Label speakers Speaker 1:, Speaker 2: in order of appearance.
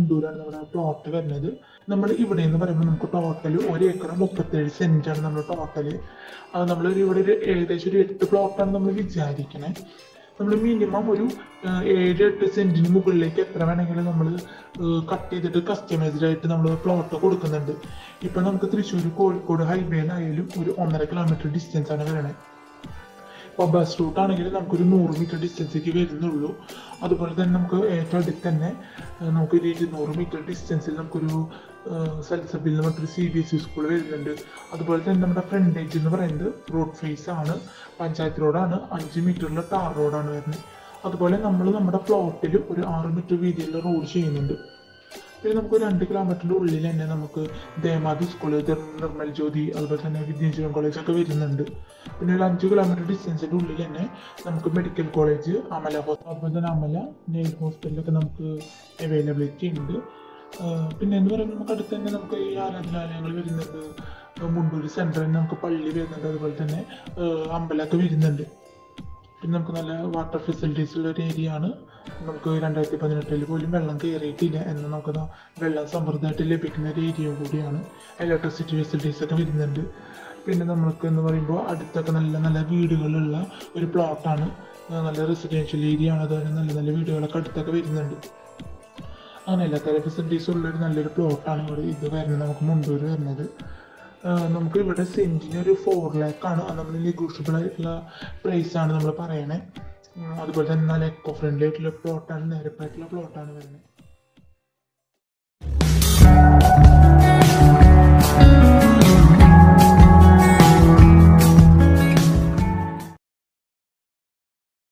Speaker 1: മുണ്ടൂരാണ് നമ്മുടെ പ്ലോട്ട് വരുന്നത് നമ്മൾ ഇവിടെ എന്ന് പറയുമ്പോൾ നമുക്ക് ടോട്ടൽ ഒരു ഏക്കർ മുപ്പത്തേഴ് സെന്റ് ആണ് നമ്മൾ ടോട്ടൽ അത് നമ്മൾ ഇവിടെ ഒരു ഏകദേശം ഒരു എട്ട് പ്ലോട്ടാണ് നമ്മൾ വിചാരിക്കണേ നമ്മൾ മിനിമം ഒരു ആ, ഏഴ് എട്ട് സെന്റിന് മുകളിലേക്ക് എത്ര വേണമെങ്കിലും നമ്മൾ കട്ട് ചെയ്തിട്ട് കസ്റ്റമൈസ്ഡ് ആയിട്ട് നമ്മൾ പ്ലോട്ട് കൊടുക്കുന്നുണ്ട് ഇപ്പൊ നമുക്ക് തൃശ്ശൂർ കോഴിക്കോട് ഹൈവേയിലായാലും ഒരു ഒന്നര കിലോമീറ്റർ ഡിസ്റ്റൻസ് ആണ് വരണേ ഇപ്പോൾ ബസ് റൂട്ട് ആണെങ്കിൽ നമുക്കൊരു നൂറ് മീറ്റർ ഡിസ്റ്റൻസേക്ക് വരുന്നുള്ളൂ അതുപോലെ തന്നെ നമുക്ക് ഏറ്റവും അടുത്ത് തന്നെ ആ, നമുക്കൊരു ഇരുന്നൂറ് മീറ്റർ ഡിസ്റ്റൻസിൽ നമുക്കൊരു സൽസബിൽ എന്ന് പറഞ്ഞൊരു C B S E school വരുന്നുണ്ട് അതുപോലെ തന്നെ നമ്മുടെ ഫ്രണ്ടേജ് എന്ന് പറയുന്നത് റോഡ് ഫേസ് ആണ് പഞ്ചായത്ത് റോഡാണ് അഞ്ച് മീറ്ററിലെ ടാർ റോഡാണ് വരുന്നത് അതുപോലെ നമ്മൾ നമ്മുടെ പ്ലോട്ടിൽ ഒരു ആറ് മീറ്റർ വീതിയുള്ള റോഡ് ചെയ്യുന്നുണ്ട് പിന്നെ നമുക്ക് രണ്ട് കിലോമീറ്ററിന്റെ ഉള്ളിൽ തന്നെ നമുക്ക് ദേമാതി സ്കൂള് നിർമ്മൽ ജ്യോതി അതുപോലെ തന്നെ വിദ്യാജീവൻ കോളേജ് ഒക്കെ വരുന്നുണ്ട് പിന്നെ ഒരു അഞ്ച് കിലോമീറ്റർ ഡിസ്റ്റൻസിന്റെ ഉള്ളിൽ തന്നെ നമുക്ക് മെഡിക്കൽ കോളേജ് അമല ഹോസ്പിറ്റൽ അതുപോലെ തന്നെ അമല നെയിൽ ഹോസ്പിറ്റലൊക്കെ നമുക്ക് അവൈലബിലിറ്റി ഉണ്ട് ആഹ് പിന്നെ എന്ന് പറയുമ്പോൾ നമുക്ക് അടുത്ത് തന്നെ നമുക്ക് ഈ ആരാധനാലയങ്ങൾ വരുന്നുണ്ട് മുണ്ടൂര് സെൻറ്ററിൽ നമുക്ക് പള്ളി വരുന്നുണ്ട് അതുപോലെ തന്നെ ആഹ് അമ്പലമൊക്കെ വരുന്നുണ്ട് പിന്നെ നമുക്ക് നല്ല വാട്ടർ ഫെസിലിറ്റീസ് ഉള്ള ഒരു ഏരിയ ആണ് നമുക്ക് രണ്ടായിരത്തി പതിനെട്ടിൽ പോലും വെള്ളം കയറിയിട്ടില്ല എന്ന് നമുക്ക് ദാ വെള്ളം സമൃദ്ധമായിട്ട് ലഭിക്കുന്ന ഒരു ഏരിയ കൂടിയാണ് ഇലക്ട്രിസിറ്റി ഫെസിലിറ്റീസ് ഒക്കെ വരുന്നുണ്ട് പിന്നെ നമുക്ക് എന്ന് പറയുമ്പോൾ അടുത്തൊക്കെ നല്ല നല്ല വീടുകളുള്ള ഒരു പ്ലോട്ടാണ് നല്ല റെസിഡൻഷ്യൽ ഏരിയ ആണ് അതുപോലെ നല്ല നല്ല വീടുകളൊക്കെ അടുത്തൊക്കെ വരുന്നുണ്ട് അങ്ങനെ എല്ലാ തരം ഫെസിലിറ്റീസും ഉള്ളൊരു നല്ലൊരു പ്ലോട്ടാണ് ഇവിടെ ഇത് വരുന്നത് നമുക്ക് മുണ്ടൂർ വരുന്നത് ആഹ് നമുക്ക് ഇവിടെ സെന്റിന് ഒരു ഫോർ ലാക്ക് ആണ് അത് നമ്മൾ നെഗോഷ്യബിൾ ആയിട്ടുള്ള പ്രൈസ് ആണ് നമ്മൾ പറയണേ ഉം അതുപോലെ തന്നെ നല്ല എക്കോ ഫ്രണ്ട്ലി ആയിട്ടുള്ള പ്ലോട്ടാണ് നിരപ്പായിട്ടുള്ള പ്ലോട്ടാണ് വരുന്നത്